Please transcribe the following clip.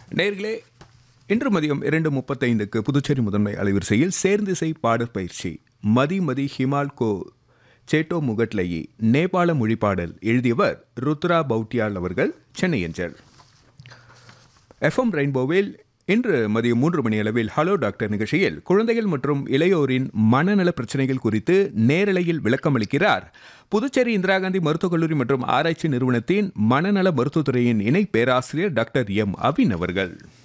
நேர்களே இன்று மதியம் இரண்டு முப்பத்தைந்துக்கு புதுச்சேரி முதன்மை அலைவரிசையில் சேர்ந்திசை பாடற் பயிற்சி மதி மதி ஹிமால் கோ சேட்டோ முகட்லயி நேபாள மொழிப்பாடல் எழுதியவர் ருத்ரா பௌட்டியால் அவர்கள் சென்னை அஞ்சல் எஃப்எம் ரெயின்போவில் இன்று மதியம் மூன்று மணி அளவில் ஹலோ டாக்டர் நிகழ்ச்சியில் குழந்தைகள் மற்றும் இளையோரின் மனநல பிரச்சனைகள் குறித்து நேரலையில் விளக்கமளிக்கிறார் புதுச்சேரி இந்திரா காந்தி மருத்துவக் கல்லூரி மற்றும் ஆராய்ச்சி நிறுவனத்தின் மனநல மருத்துவத்துறையின் இணை பேராசிரியர் டாக்டர் எம் அவின் அவர்கள்